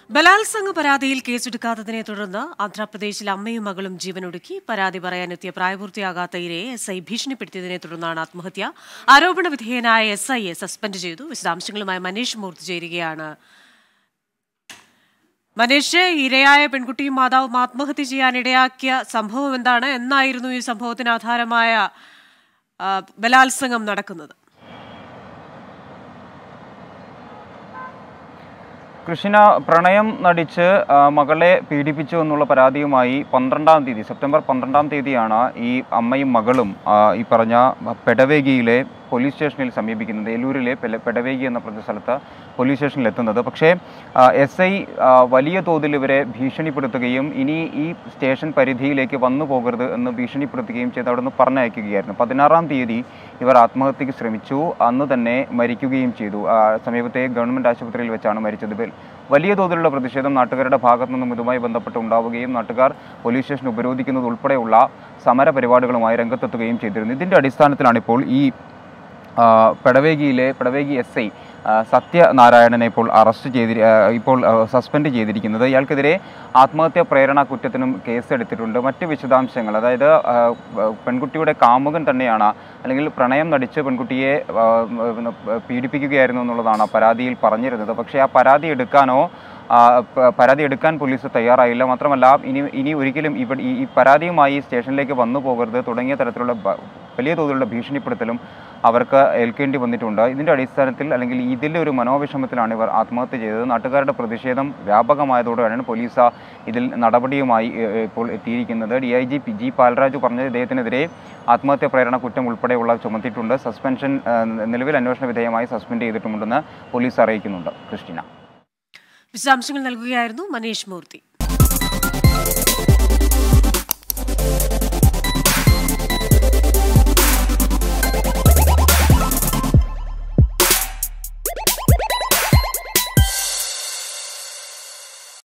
ബലാത്സംഗ പരാതിയിൽ കേസെടുക്കാത്തതിനെ തുടർന്ന് ആന്ധ്രാപ്രദേശിൽ അമ്മയും മകളും ജീവനൊടുക്കി പരാതി പറയാനെത്തിയ പ്രായപൂർത്തിയാകാത്ത ഇരയെ എസ് ഐ ഭീഷണിപ്പെടുത്തിയതിനെ തുടർന്നാണ് ആത്മഹത്യ ആരോപണ വിധേയനായ എസ് ഐയെ സസ്പെൻഡ് ചെയ്തു വിശദാംശങ്ങളുമായി മനീഷ് മൂർത്തി ചേരുകയാണ് മനീഷ് ഇരയായ പെൺകുട്ടിയും മാതാവും ആത്മഹത്യ ചെയ്യാൻ ഇടയാക്കിയ സംഭവം എന്താണ് എന്നായിരുന്നു ഈ സംഭവത്തിന് ആധാരമായ ആ, ബലാത്സംഗം നടക്കുന്നത് കൃഷ്ണ പ്രണയം നടിച്ച് ആ, മകളെ പീഡിപ്പിച്ചു എന്നുള്ള പരാതിയുമായി പന്ത്രണ്ടാം തീയതി സെപ്റ്റംബർ പന്ത്രണ്ടാം തീയതിയാണ് ഈ അമ്മയും മകളും ആ, ഈ പറഞ്ഞ പെടവേഗിയിലെ പോലീസ് സ്റ്റേഷനിൽ സമീപിക്കുന്നത് ഏലൂരിലെ പെല- പെടവേഗി എന്ന പറഞ്ഞ സ്ഥലത്ത് പോലീസ് സ്റ്റേഷനിൽ എത്തുന്നത് പക്ഷേ എസ് ഐ വലിയ തോതിൽ ഇവരെ ഭീഷണിപ്പെടുത്തുകയും ഇനി ഈ സ്റ്റേഷൻ പരിധിയിലേക്ക് വന്നു പോകരുത് എന്ന് ഭീഷണിപ്പെടുത്തുകയും ചെയ്ത് അവിടെ നിന്ന് പറഞ്ഞയക്കുകയായിരുന്നു പതിനാറാം തീയതി ഇവർ ആത്മഹത്യക്ക് ശ്രമിച്ചു അന്ന് തന്നെ മരിക്കുകയും ചെയ്തു ആ, സമീപത്തെ ഗവൺമെൻറ് ആശുപത്രിയിൽ വെച്ചാണ് മരിച്ചത് ഇതിൽ വലിയ തോതിലുള്ള പ്രതിഷേധം നാട്ടുകാരുടെ ഭാഗത്തു നിന്നും ഇതുമായി ബന്ധപ്പെട്ട് ഉണ്ടാവുകയും നാട്ടുകാർ പോലീസ് സ്റ്റേഷൻ ഉപരോധിക്കുന്നത് ഉൾപ്പെടെയുള്ള സമര പരിപാടികളുമായി രംഗത്തെത്തുകയും ചെയ്തിരുന്നു ഇതിൻ്റെ അടിസ്ഥാനത്തിലാണ് ഇപ്പോൾ ഈ ആ, പെടവേഗിയിലെ പെടവേഗി എസ് ഐ സത്യനാരായണനെ ഇപ്പോൾ അറസ്റ്റ് ചെയ്തി ആ, ഇപ്പോൾ ആ, സസ്പെൻഡ് ചെയ്തിരിക്കുന്നത് ഇയാൾക്കെതിരെ ആത്മഹത്യാ പ്രേരണ കുറ്റത്തിനും കേസെടുത്തിട്ടുണ്ട് മറ്റ് വിശദാംശങ്ങൾ അതായത് ആ, പെൺകുട്ടിയുടെ കാമുകൻ തന്നെയാണ് അല്ലെങ്കിൽ പ്രണയം നടിച്ച് പെൺകുട്ടിയെ ആ, പിന്നെ പീഡിപ്പിക്കുകയായിരുന്നു എന്നുള്ളതാണ് ആ പരാതിയിൽ പറഞ്ഞിരുന്നത് പക്ഷേ ആ പരാതി എടുക്കാനോ ആ, പ- പരാതി എടുക്കാൻ പോലീസ് തയ്യാറായില്ല മാത്രമല്ല ഇനി ഇനി ഒരിക്കലും ഇവിടെ ഈ ഈ പരാതിയുമായി സ്റ്റേഷനിലേക്ക് വന്നു പോകരുത് തുടങ്ങിയ തരത്തിലുള്ള ബ- വലിയ തോതിലുള്ള ഭീഷണിപ്പെടുത്തലും അവർക്ക് ഏൽക്കേണ്ടി വന്നിട്ടുണ്ട് ഇതിൻ്റെ അടിസ്ഥാനത്തിൽ അല്ലെങ്കിൽ ഇതിൻ്റെ ഒരു മനോവിഷമത്തിലാണ് ഇവർ ആത്മഹത്യ ചെയ്തത് നാട്ടുകാരുടെ പ്രതിഷേധം വ്യാപകമായതോടെയാണ് പോലീസ് ഇതിൽ നടപടിയുമായി ഏ, ഏ, ഇപ്പോൾ എത്തിയിരിക്കുന്നത് D I G P G Palraju പറഞ്ഞത് ഇദ്ദേഹത്തിനെതിരെ ആത്മഹത്യാ പ്രേരണ കുറ്റം ഉൾപ്പെടെയുള്ള ചുമത്തിയിട്ടുണ്ട് സസ്പെൻഷൻ ഏ, നിലവിൽ അന്വേഷണ വിധേയമായി സസ്പെൻഡ് ചെയ്തിട്ടുമുണ്ടെന്ന് പോലീസ് അറിയിക്കുന്നുണ്ട് ക്രിസ്റ്റീന വിശദാംശങ്ങൾ നൽകുകയായിരുന്നു മനീഷ് മൂർത്തി